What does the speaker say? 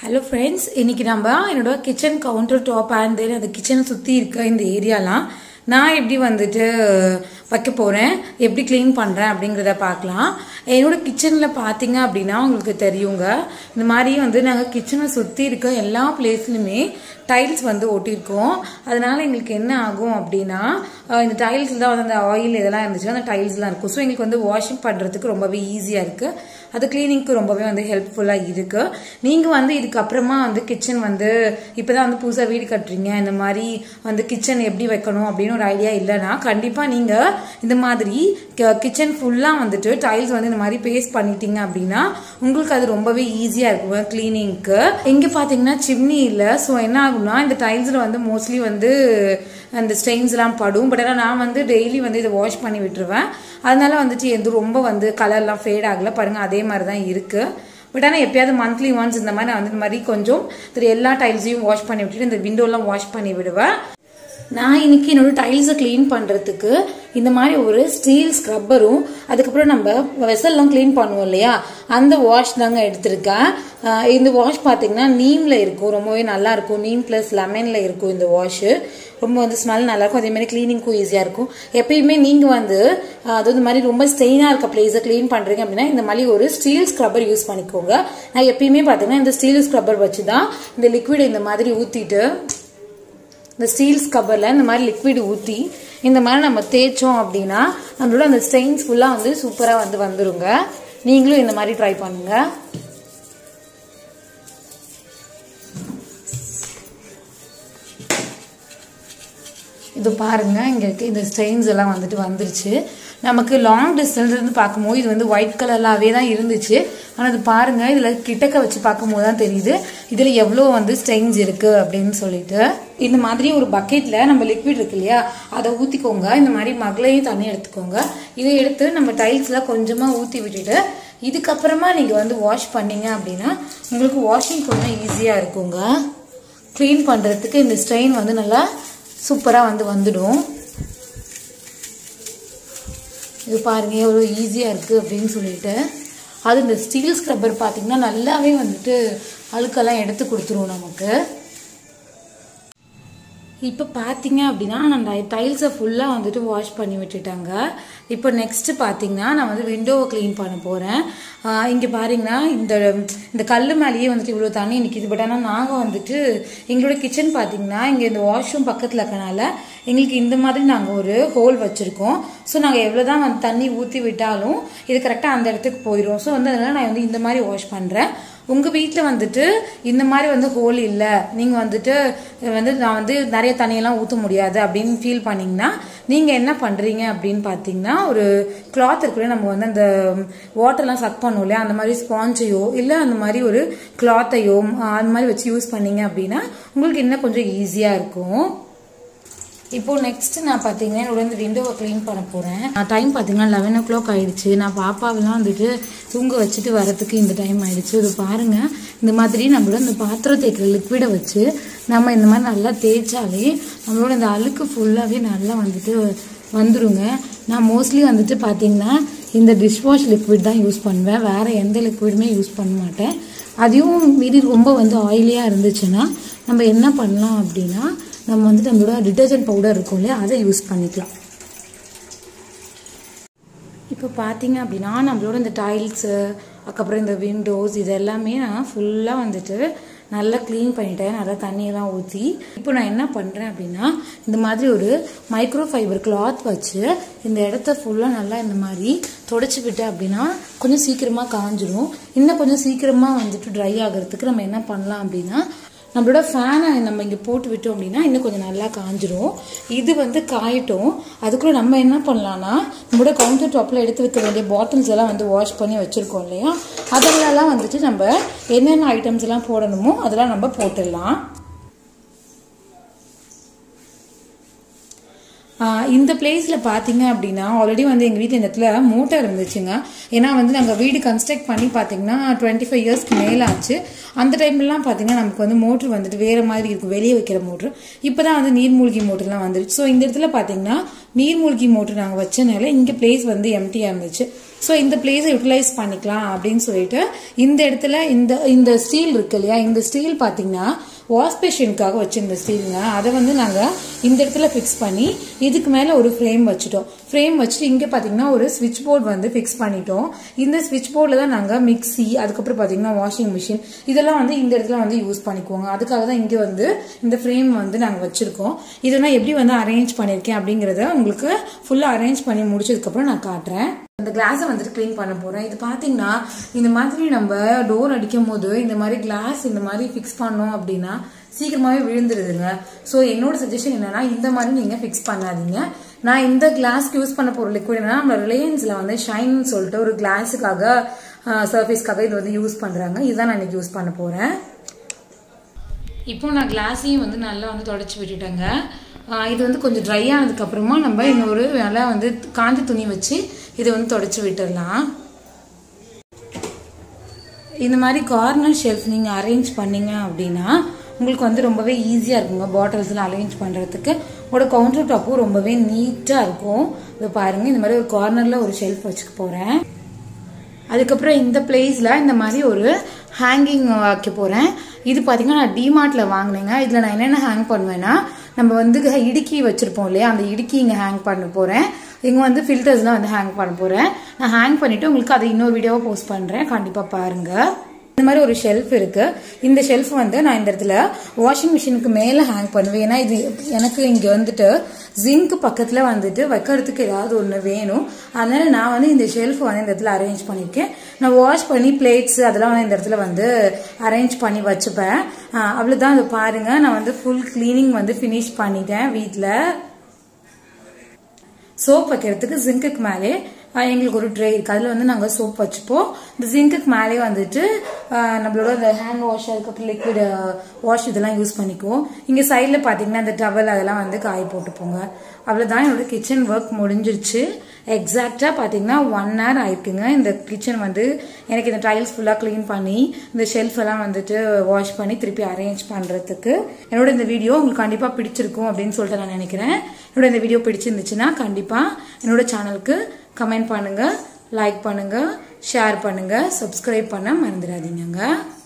hello friends இன்னைக்கு நம்ம என்னோட kitchen counter top and then அந்த கிச்சனை சுற்றி இருக்க இந்த ஏரியாலாம் நான் எப்படி வந்துட்டு வைக்க போகிறேன் எப்படி க்ளீன் பண்ணுறேன் அப்படிங்கிறத பார்க்கலாம் என்னோட கிச்சனில் பார்த்தீங்க அப்படின்னா உங்களுக்கு தெரியுங்க இந்த மாதிரி வந்து நாங்கள் கிச்சனை சுற்றி இருக்க எல்லா பிளேஸ்லையுமே டைல்ஸ் வந்து ஒட்டியிருக்கோம் அதனால எங்களுக்கு என்ன ஆகும் அப்படின்னா அஹ் இந்த டைல்ஸ் தான் வந்து அந்த ஆயில் இதெல்லாம் இருந்துச்சுன்னா அந்த டைல்ஸ்லாம் இருக்கும் ஸோ எங்களுக்கு வந்து வாஷிங் பண்ணுறதுக்கு ரொம்பவே ஈஸியாக இருக்குது அது கிளீனிங்க்கு ரொம்பவே வந்து ஹெல்ப்ஃபுல்லாக இருக்குது நீங்கள் வந்து இதுக்கப்புறமா வந்து கிச்சன் வந்து இப்போ தான் வந்து புதுசாக வீடு கட்டுறீங்க இந்த மாதிரி வந்து கிச்சன் எப்படி வைக்கணும் அப்படின்னு ஒரு ஐடியா இல்லைன்னா கண்டிப்பாக நீங்கள் இந்த மாதிரி கிச்சன் ஃபுல்லாக வந்துட்டு டைல்ஸ் வந்து இந்த மாதிரி பேஸ்ட் பண்ணிட்டீங்க அப்படின்னா உங்களுக்கு அது ரொம்பவே ஈஸியாக இருக்கும் கிளீனிங்க்கு இங்கே பார்த்தீங்கன்னா சிம்னி இல்லை ஸோ என்ன ஆகும்னா இந்த டைல்ஸில் வந்து மோஸ்ட்லி வந்து அந்த ஸ்டெயின்ஸ்லாம் படும் பட் ஆனால் நான் வந்து டெய்லி வந்து இதை வாஷ் பண்ணி விட்டுருவேன் அதனால வந்துட்டு எந்த ரொம்ப வந்து கலர்லாம் ஃபேட் ஆகலை பாருங்கள் அதே மாதிரி தான் இருக்குது பட் ஆனால் எப்பயாவது மந்த்லி ஒன்ஸ் இந்த மாதிரி நான் வந்து இந்த மாதிரி கொஞ்சம் திரு எல்லா டைல்ஸையும் வாஷ் பண்ணி விட்டுட்டு இந்த விண்டோலாம் வாஷ் பண்ணி விடுவேன் நான் இன்னைக்கு என்னோட டைல்ஸை க்ளீன் பண்ணுறதுக்கு இந்த மாதிரி ஒரு ஸ்டீல் ஸ்க்ரப்பரும் அதுக்கப்புறம் நம்ம வெசல்லாம் க்ளீன் பண்ணுவோம் இல்லையா அந்த வாஷ் தாங்க எடுத்திருக்கேன் ஆஹ் இந்த வாஷ் பார்த்தீங்கன்னா நீமில் இருக்கும் ரொம்பவே நல்லா இருக்கும் நீம் ப்ளஸ் லெமனில் இருக்கும் இந்த வாஷு ரொம்ப வந்து ஸ்மெல் நல்லா இருக்கும் அதே மாதிரி க்ளீனிங்க்கும் ஈஸியாக இருக்கும் எப்பயுமே நீங்கள் வந்து ஆஹ் அதாவது இந்த மாதிரி ரொம்ப ஸ்டெயினாக இருக்க பிளேஸை க்ளீன் பண்ணுறீங்க அப்படின்னா இந்த மாதிரி ஒரு ஸ்டீல் ஸ்க்ரப்பர் யூஸ் பண்ணிக்கோங்க நான் எப்பயுமே பார்த்தீங்கன்னா இந்த ஸ்டீல் ஸ்க்ரப்பர் வச்சு தான் இந்த லிக்விட் இந்த மாதிரி ஊற்றிட்டு இந்த ஸ்டீல் ஸ்கப்பரில் இந்த மாதிரி லிக்விட் ஊற்றி இந்த மாதிரி நம்ம தேய்ச்சோம் அப்படின்னா நம்மளோட அந்த ஸ்டெயின்ஸ் ஃபுல்லாக வந்து சூப்பராக வந்து வந்துருங்க நீங்களும் இந்த மாதிரி ட்ரை பண்ணுங்க இது பாருங்க இங்கே இருக்க இந்த ஸ்டெயின்ஸ் எல்லாம் வந்துட்டு வந்துருச்சு நமக்கு லாங் டிஸ்டன்ஸ் இருந்து பார்க்கும்போது இது வந்து ஒயிட் கலர்லாவே தான் இருந்துச்சு ஆனால் இது பாருங்க இதில் கிட்டக்க வச்சு பார்க்கும்போது தான் தெரியுது இதில் எவ்வளோ வந்து ஸ்டெயின்ஸ் இருக்கு அப்படின்னு சொல்லிட்டு இந்த மாதிரி ஒரு பக்கெட்டில் நம்ம லிக்விட் இருக்கு இல்லையா அதை ஊற்றிக்கோங்க இந்த மாதிரி மகளையும் தண்ணி எடுத்துக்கோங்க இதை எடுத்து நம்ம டைல்ஸில் கொஞ்சமாக ஊற்றி விட்டுட்டு இதுக்கப்புறமா நீங்கள் வந்து வாஷ் பண்ணீங்க அப்படின்னா உங்களுக்கு வாஷிங் கொஞ்சம் ஈஸியாக இருக்குங்க க்ளீன் பண்ணுறதுக்கு இந்த ஸ்ட்ரெயின் வந்து நல்லா சூப்பராக வந்து வந்துடும் இது பாருங்க எவ்வளோ ஈஸியாக இருக்குது அப்படின்னு சொல்லிட்டு அது இந்த ஸ்டீல் ஸ்க்ரப்பர் பார்த்தீங்கன்னா நல்லாவே வந்துட்டு அழுக்கெல்லாம் எடுத்து கொடுத்துரும் நமக்கு இப்போ பார்த்தீங்க அப்படின்னா நான் டைல்ஸை ஃபுல்லாக வந்துட்டு வாஷ் பண்ணி விட்டுட்டாங்க இப்போ நெக்ஸ்ட் பார்த்தீங்கன்னா நான் வந்து விண்டோவை க்ளீன் பண்ண போகிறேன் இங்கே பாருங்கன்னா இந்த இந்த கல் மேலேயே வந்துட்டு இவ்வளோ தண்ணி நிற்கிது பட் ஆனால் நாங்கள் வந்துட்டு எங்களோட கிச்சன் பார்த்தீங்கன்னா இங்கே இந்த வாஷ்ரூம் பக்கத்தில் இருக்கனால எங்களுக்கு இந்த மாதிரி நாங்கள் ஒரு ஹோல் வச்சுருக்கோம் ஸோ நாங்கள் எவ்வளோ தான் வந்து தண்ணி ஊற்றி விட்டாலும் இது கரெக்டாக அந்த இடத்துக்கு போயிடும் ஸோ வந்து அதனால் நான் வந்து இந்த மாதிரி வாஷ் பண்ணுறேன் உங்கள் வீட்டில் வந்துட்டு இந்த மாதிரி வந்து ஹோல் இல்லை நீங்கள் வந்துட்டு வந்து நான் வந்து நிறைய தண்ணியெல்லாம் ஊற்ற முடியாது அப்படின்னு ஃபீல் பண்ணிங்கன்னா நீங்கள் என்ன பண்ணுறீங்க அப்படின்னு பார்த்தீங்கன்னா ஒரு கிளாத் இருக்குல்ல நம்ம வந்து அந்த வாட்டர்லாம் சக் பண்ணுவோம் இல்லையா அந்த மாதிரி ஸ்பாஞ்சையோ இல்லை அந்த மாதிரி ஒரு கிளாத்தையோ அந்த மாதிரி வச்சு யூஸ் பண்ணீங்க அப்படின்னா உங்களுக்கு இன்னும் கொஞ்சம் ஈஸியாக இருக்கும் இப்போ நெக்ஸ்ட் நான் பார்த்தீங்கன்னா என்னோட இந்த விண்டோவை க்ளீன் பண்ண போகிறேன் டைம் பார்த்தீங்கன்னா லெவன் ஓ கிளாக் ஆயிடுச்சு நான் பாப்பாவெல்லாம் வந்துட்டு தூங்க வச்சுட்டு வரதுக்கு இந்த டைம் ஆயிடுச்சு இது பாருங்க இந்த மாதிரி நம்மளோட இந்த பாத்திரம் தேய்க்கிற லிக்விடை வச்சு நம்ம இந்த மாதிரி நல்லா தேய்ச்சாலே நம்மளோட இந்த அழுக்கு ஃபுல்லாகவே நல்லா வந்துட்டு வந்துருங்க நான் மோஸ்ட்லி வந்துட்டு பார்த்தீங்கன்னா இந்த டிஷ்வாஷ் லிக்விட் தான் யூஸ் பண்ணுவேன் வேறு எந்த லிக்விடுமே யூஸ் பண்ண மாட்டேன் அதையும் மீறி ரொம்ப வந்து ஆயிலியாக இருந்துச்சுன்னா நம்ம என்ன பண்ணலாம் அப்படின்னா நம்ம வந்துட்டு நம்மளோட டிட்டர்ஜென்ட் பவுடர் இருக்கும் இல்லையா அதை யூஸ் பண்ணிக்கலாம் இப்போ பார்த்தீங்க அப்படின்னா நம்மளோட இந்த டைல்ஸு அதுக்கப்புறம் இந்த விண்டோஸ் இது எல்லாமே நான் ஃபுல்லாக வந்துட்டு நல்லா க்ளீன் பண்ணிட்டேன் நல்லா தண்ணியெல்லாம் ஊற்றி இப்போ நான் என்ன பண்ணுறேன் அப்படின்னா இந்த மாதிரி ஒரு மைக்ரோ ஃபைபர் கிளாத் வச்சு இந்த இடத்த ஃபுல்லாக நல்லா இந்த மாதிரி தொடச்சி விட்டேன் அப்படின்னா கொஞ்சம் சீக்கிரமாக காஞ்சிரும் இன்னும் கொஞ்சம் சீக்கிரமாக வந்துட்டு ட்ரை ஆகிறதுக்கு நம்ம என்ன பண்ணலாம் அப்படின்னா நம்மளோட ஃபேனை நம்ம இங்கே போட்டு விட்டோம் அப்படின்னா இன்னும் கொஞ்சம் நல்லா காஞ்சிரும் இது வந்து காயட்டும் அதுக்குள்ளே நம்ம என்ன பண்ணலாம்னா நம்மளோட கவுண்டர் டாப்பில் எடுத்து வைக்க வேண்டிய பாட்டில்ஸ் எல்லாம் வந்து வாஷ் பண்ணி வச்சுருக்கோம் இல்லையா அதெல்லாம் வந்துட்டு நம்ம என்னென்ன ஐட்டம்ஸ் எல்லாம் போடணுமோ அதெல்லாம் நம்ம போட்டுடலாம் இந்த பிளேஸில் பார்த்தீங்க அப்படின்னா ஆல்ரெடி வந்து எங்கள் வீட்டில் இந்த இடத்துல மோட்டார் இருந்துச்சுங்க ஏன்னா வந்து நாங்கள் வீடு கன்ஸ்ட்ரக்ட் பண்ணி பார்த்தீங்கன்னா டுவெண்ட்டி ஃபைவ் இயர்ஸ்க்கு மேலே ஆச்சு அந்த டைம்லலாம் பார்த்தீங்கன்னா நமக்கு வந்து மோட்ரு வந்துட்டு வேறு மாதிரி இருக்கும் வெளியே வைக்கிற மோட்ரு இப்போ தான் வந்து நீர்மூழ்கி மோட்டர்லாம் வந்துருச்சு ஸோ இந்த இடத்துல பார்த்தீங்கன்னா நீர்மூழ்கி மோட்ரு நாங்கள் வச்சனால இங்கே பிளேஸ் வந்து எம்டியாக இருந்துச்சு ஸோ இந்த பிளேஸை யூட்டிலைஸ் பண்ணிக்கலாம் அப்படின்னு சொல்லிட்டு இந்த இடத்துல இந்த இந்த ஸ்டீல் இருக்கு இல்லையா இந்த ஸ்டீல் பார்த்தீங்கன்னா வாஷ் பேஷனுக்காக வச்சிருந்த ஸ்டீலுங்க அதை வந்து நாங்கள் இந்த இடத்துல ஃபிக்ஸ் பண்ணி இதுக்கு மேலே ஒரு ஃப்ரேம் வச்சுட்டோம் ஃப்ரேம் வச்சுட்டு இங்கே பார்த்தீங்கன்னா ஒரு ஸ்விட்ச் போர்டு வந்து ஃபிக்ஸ் பண்ணிட்டோம் இந்த ஸ்விட்ச் போர்டில் தான் நாங்கள் மிக்சி அதுக்கப்புறம் பார்த்தீங்கன்னா வாஷிங் மிஷின் இதெல்லாம் வந்து இந்த இடத்துல வந்து யூஸ் பண்ணிக்குவோங்க அதுக்காக தான் இங்கே வந்து இந்த ஃப்ரேம் வந்து நாங்கள் வச்சுருக்கோம் இதெல்லாம் எப்படி வந்து அரேஞ்ச் பண்ணியிருக்கேன் அப்படிங்கிறத உங்களுக்கு ஃபுல்லாக அரேஞ்ச் பண்ணி முடிச்சதுக்கப்புறம் நான் காட்டுறேன் இந்த கிளாஸை வந்துட்டு க்ளீன் பண்ண போகிறேன் இது பார்த்தீங்கன்னா இந்த மாதிரி நம்ம டோர் அடிக்கும் போது இந்த மாதிரி கிளாஸ் இந்த மாதிரி ஃபிக்ஸ் பண்ணோம் அப்படின்னா சீக்கிரமாகவே விழுந்துருதுங்க ஸோ என்னோட சஜஷன் என்னன்னா இந்த மாதிரி நீங்கள் ஃபிக்ஸ் பண்ணாதீங்க நான் இந்த கிளாஸ்க்கு யூஸ் பண்ண போகிற லிக்விட் என்னன்னா நம்ம ரிலையன்ஸில் வந்து ஷைன் சொல்லிட்டு ஒரு கிளாஸுக்காக சர்ஃபேஸ்க்காக இது வந்து யூஸ் பண்ணுறாங்க இதுதான் நான் இன்னைக்கு யூஸ் பண்ண போகிறேன் இப்போ நான் கிளாஸையும் வந்து நல்லா வந்து தொடச்சி விட்டுட்டேங்க இது வந்து கொஞ்சம் ட்ரை ஆனதுக்கப்புறமா நம்ம இன்னொரு நல்லா வந்து காஞ்ச துணி வச்சு இதை வந்து தொடச்சி விட்டுடலாம் இந்த மாதிரி கார்னர் ஷெல்ஃப் நீங்கள் அரேஞ்ச் பண்ணீங்க அப்படின்னா உங்களுக்கு வந்து ரொம்பவே ஈஸியாக இருக்குங்க பாட்டில்ஸ்லாம் அரேஞ்ச் பண்ணுறதுக்கு உங்களோட கவுண்டர் டாப்பும் ரொம்பவே நீட்டாக இருக்கும் இதை பாருங்கள் இந்த மாதிரி ஒரு கார்னரில் ஒரு ஷெல்ஃப் வச்சுக்க போகிறேன் அதுக்கப்புறம் இந்த பிளேஸில் இந்த மாதிரி ஒரு ஹேங்கிங் வைக்க போகிறேன் இது பார்த்தீங்கன்னா நான் டிமார்ட்டில் வாங்கினேங்க இதில் நான் என்னென்ன ஹேங் பண்ணுவேன்னா நம்ம வந்து இடுக்கி வச்சுருப்போம் இல்லையா அந்த இடுக்கி இங்கே ஹேங் பண்ண போகிறேன் இங்கே வந்து ஃபில்டர்ஸ்லாம் வந்து ஹேங் பண்ண போகிறேன் நான் ஹேங் பண்ணிவிட்டு உங்களுக்கு அதை இன்னொரு வீடியோவை போஸ்ட் பண்ணுறேன் கண்டிப்பாக பாருங்கள் இந்த மாதிரி ஒரு ஷெல்ஃப் இருக்கு இந்த ஷெல்ஃப் வந்து நான் இந்த இடத்துல வாஷிங் மிஷினுக்கு மேலே ஹேங் பண்ணுவேன் ஏன்னா இது எனக்கு இங்கே வந்துட்டு ஜிங்க் பக்கத்தில் வந்துட்டு வைக்கிறதுக்கு ஏதாவது ஒன்று வேணும் அதனால நான் வந்து இந்த ஷெல்ஃப் வந்து இந்த இடத்துல அரேஞ்ச் பண்ணியிருக்கேன் நான் வாஷ் பண்ணி பிளேட்ஸ் அதெல்லாம் வந்து இந்த இடத்துல வந்து அரேஞ்ச் பண்ணி வச்சுப்பேன் அவ்வளோதான் அதை பாருங்க நான் வந்து ஃபுல் கிளீனிங் வந்து ஃபினிஷ் பண்ணிட்டேன் வீட்டில் சோப் வைக்கிறதுக்கு ஜிங்குக்கு மேலே எங்களுக்கு ஒரு ட்ரே இருக்குது அதில் வந்து நாங்கள் சோப் வச்சுப்போம் இந்த ஜிங்குக்கு மேலே வந்துட்டு நம்மளோட இந்த ஹேண்ட் வாஷ் அதுக்கப்புறம் லிக்விட் வாஷ் இதெல்லாம் யூஸ் பண்ணிக்குவோம் இங்கே சைடில் பார்த்தீங்கன்னா இந்த டவல் அதெல்லாம் வந்து காய போட்டுப்போங்க அவ்வளோதான் என்னோட கிச்சன் ஒர்க் முடிஞ்சிருச்சு எக்ஸாக்டாக பார்த்தீங்கன்னா ஒன் ஹவர் ஆயிருக்குங்க இந்த கிச்சன் வந்து எனக்கு இந்த டைல்ஸ் ஃபுல்லாக க்ளீன் பண்ணி இந்த ஷெல்ஃப் எல்லாம் வந்துட்டு வாஷ் பண்ணி திருப்பி அரேஞ்ச் பண்ணுறதுக்கு என்னோட இந்த வீடியோ உங்களுக்கு கண்டிப்பாக பிடிச்சிருக்கும் அப்படின்னு சொல்லிட்டு நான் நினைக்கிறேன் என்னோட இந்த வீடியோ பிடிச்சிருந்துச்சுன்னா கண்டிப்பாக என்னோட சேனலுக்கு கமெண்ட் பண்ணுங்க லைக் பண்ணுங்க ஷேர் பண்ணுங்க சப்ஸ்கிரைப் பண்ண மறந்துடாதீங்க